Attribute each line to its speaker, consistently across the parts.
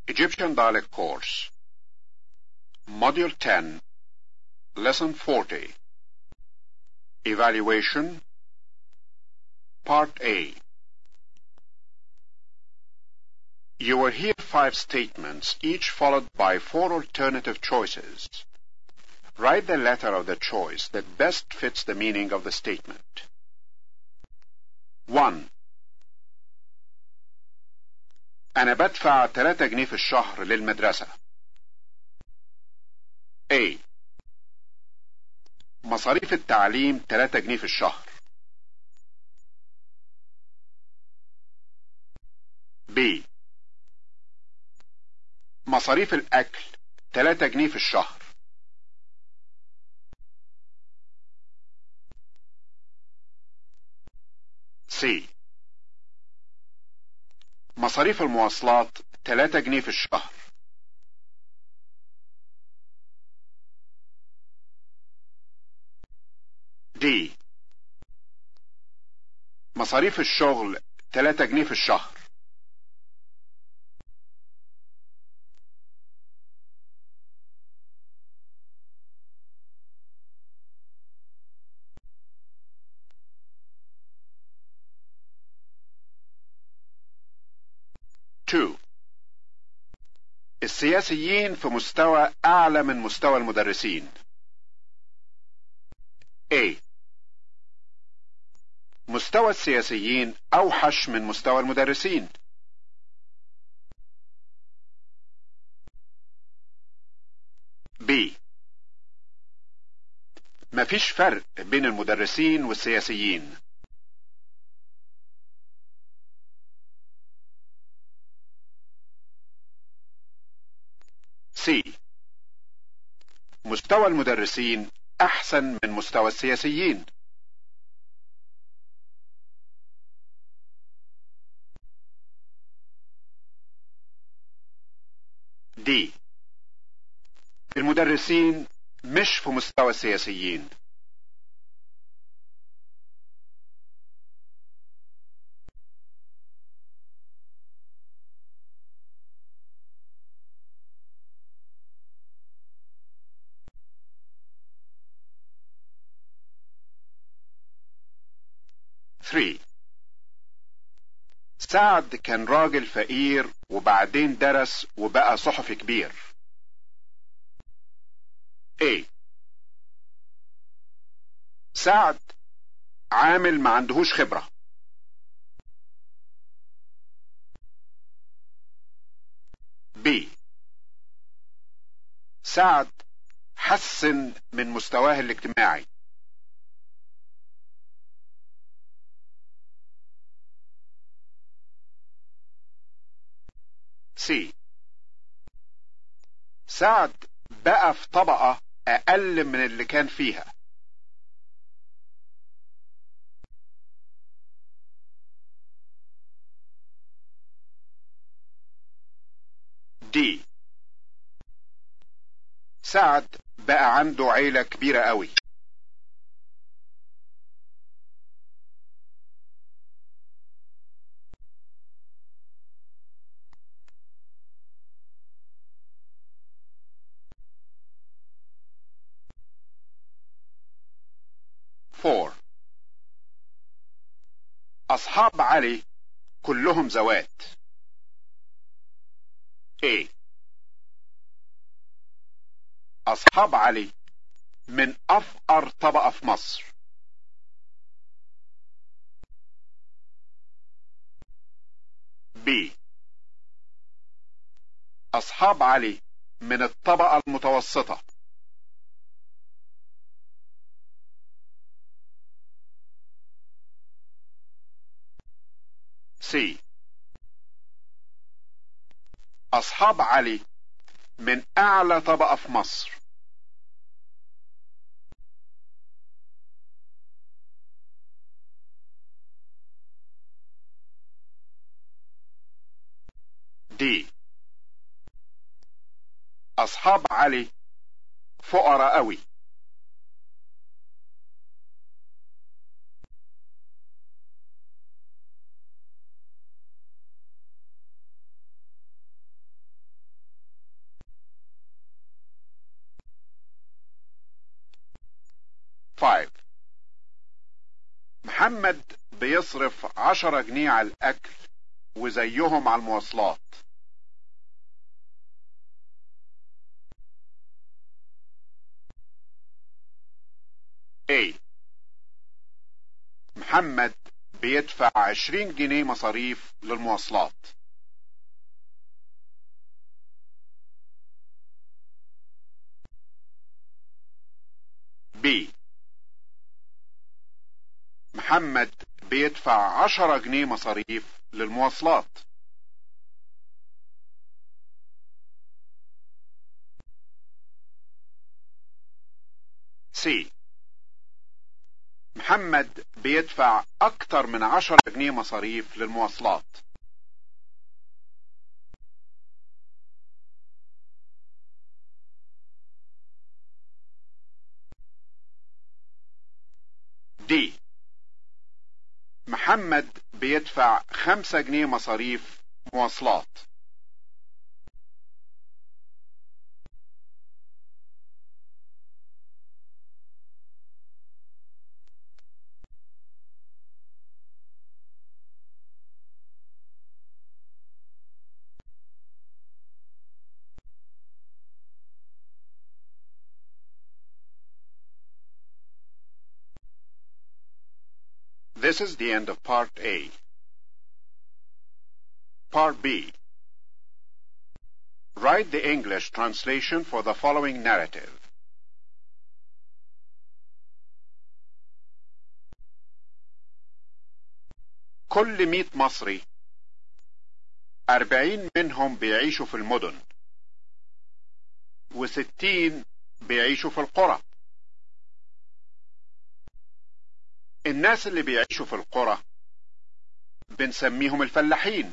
Speaker 1: Egyptian Dialect Course Module 10 Lesson 40 Evaluation Part A You will hear five statements, each followed by four alternative choices. Write the letter of the choice that best fits the meaning of the statement. 1. أنا بدفع 3 جنيه في الشهر للمدرسة. A. مصاريف التعليم 3 جنيه في الشهر. B. مصاريف الأكل 3 جنيه في الشهر. C. مصاريف المواصلات 3 جنيه في الشهر. D. مصاريف الشغل 3 جنيه في الشهر. Two. السياسيين في مستوى أعلى من مستوى المدرسين. A. مستوى السياسيين أوحش من مستوى المدرسين. B. مفيش فرق بين المدرسين والسياسيين. C. مستوى المدرسين أحسن من مستوى السياسيين. D. المدرسين مش في مستوى السياسيين. Three. سعد كان راجل فقير وبعدين درس وبقى صحفي كبير. A. سعد عامل ما عندهوش خبرة. B. سعد حسن من مستواه الاجتماعي. C. سعد بقى في طبقة أقل من اللي كان فيها. D. سعد بقى عنده عيلة كبيرة قوي. Four. أصحاب علي كلهم زوات. A. أصحاب علي من أفقر طبقة في مصر. B. أصحاب علي من الطبقة المتوسطة. C. أصحاب علي من أعلى طبقة في مصر. D. أصحاب علي فقراء قوي. محمد بيصرف عشرة جنيه على الأكل وزيهم على المواصلات A محمد بيدفع عشرين جنيه مصاريف للمواصلات B محمد بيدفع عشرة جنيه مصاريف للمواصلات C محمد بيدفع أكتر من عشرة جنيه مصاريف للمواصلات D محمد بيدفع خمسة جنيه مصاريف مواصلات This is the end of part A. Part B. Write the English translation for the following narrative. كل مئة مصري أربعين منهم بيعيشوا في المدن وستين بيعيشوا في القرى الناس اللي بيعيشوا في القرى بنسميهم الفلاحين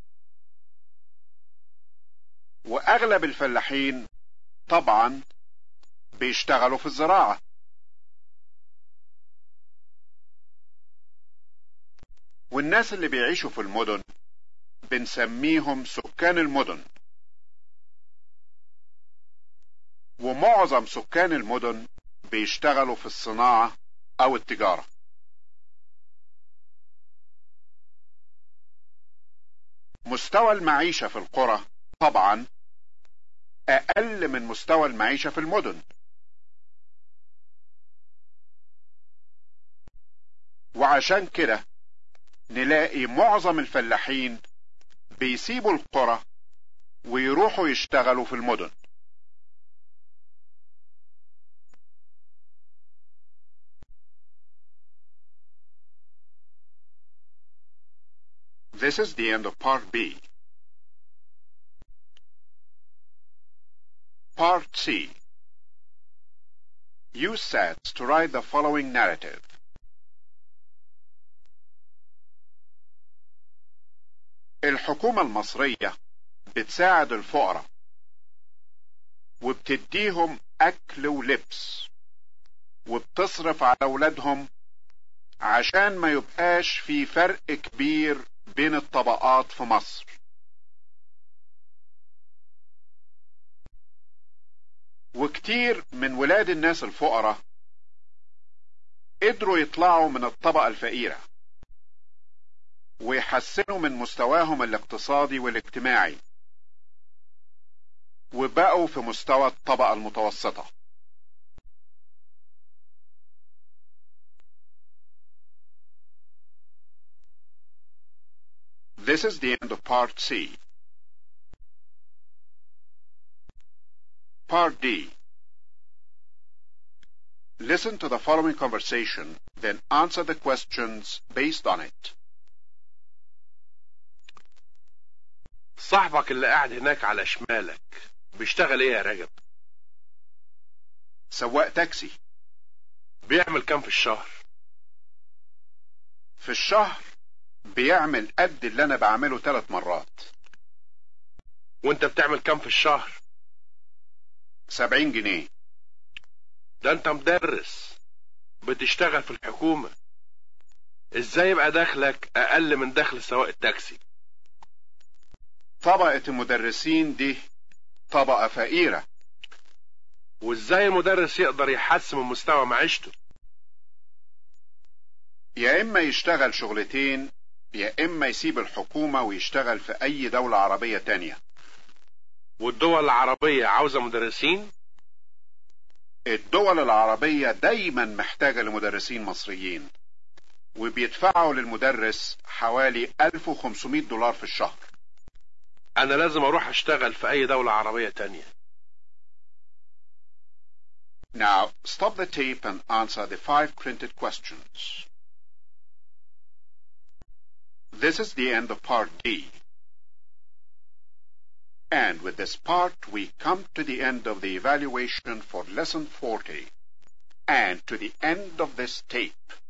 Speaker 1: واغلب الفلاحين طبعا بيشتغلوا في الزراعة والناس اللي بيعيشوا في المدن بنسميهم سكان المدن ومعظم سكان المدن بيشتغلوا في الصناعة او التجارة مستوى المعيشة في القرى طبعا أقل من مستوى المعيشة في المدن وعشان كده نلاقي معظم الفلاحين بيسيبوا القرى ويروحوا يشتغلوا في المدن This is the end of part B. Part C. Use sets to write the following narrative. الحكومة المصرية بتساعد الفقراء وبتديهم أكل ولبس وبتصرف على أولادهم عشان ما يبقاش في فرق كبير بين الطبقات في مصر وكتير من ولاد الناس الفقراء قدروا يطلعوا من الطبقة الفقيرة ويحسنوا من مستواهم الاقتصادي والاجتماعي وبقوا في مستوى الطبقة المتوسطة This is the end of part C. Part D. Listen to the following conversation, then answer the questions based on it.
Speaker 2: صاحبك اللي قاعد هناك على شمالك بيشتغل ايه يا رجب
Speaker 1: سواق تاكسي
Speaker 2: بيعمل كام في الشهر
Speaker 1: في الشهر بيعمل قد اللي انا بعمله ثلاث مرات
Speaker 2: وانت بتعمل كام في الشهر
Speaker 1: سبعين جنيه
Speaker 2: ده انت مدرس بتشتغل في الحكومة ازاي يبقى دخلك اقل من دخل سواق التاكسي
Speaker 1: طبقة المدرسين دي طبقة فقيرة
Speaker 2: وازاي المدرس يقدر يحسن من مستوى معيشته
Speaker 1: يا إما يشتغل شغلتين يا إما يسيب الحكومة ويشتغل في أي دولة عربية تانية
Speaker 2: والدول العربية عاوزة مدرسين
Speaker 1: الدول العربية دايما محتاجة لمدرسين مصريين وبيدفعوا للمدرس حوالي 1500 دولار في الشهر
Speaker 2: أنا لازم أروح أشتغل في أي دولة عربية تانية
Speaker 1: Now, stop the tape and answer the five printed questions. This is the end of part D. And with this part, we come to the end of the evaluation for lesson 40 and to the end of this tape.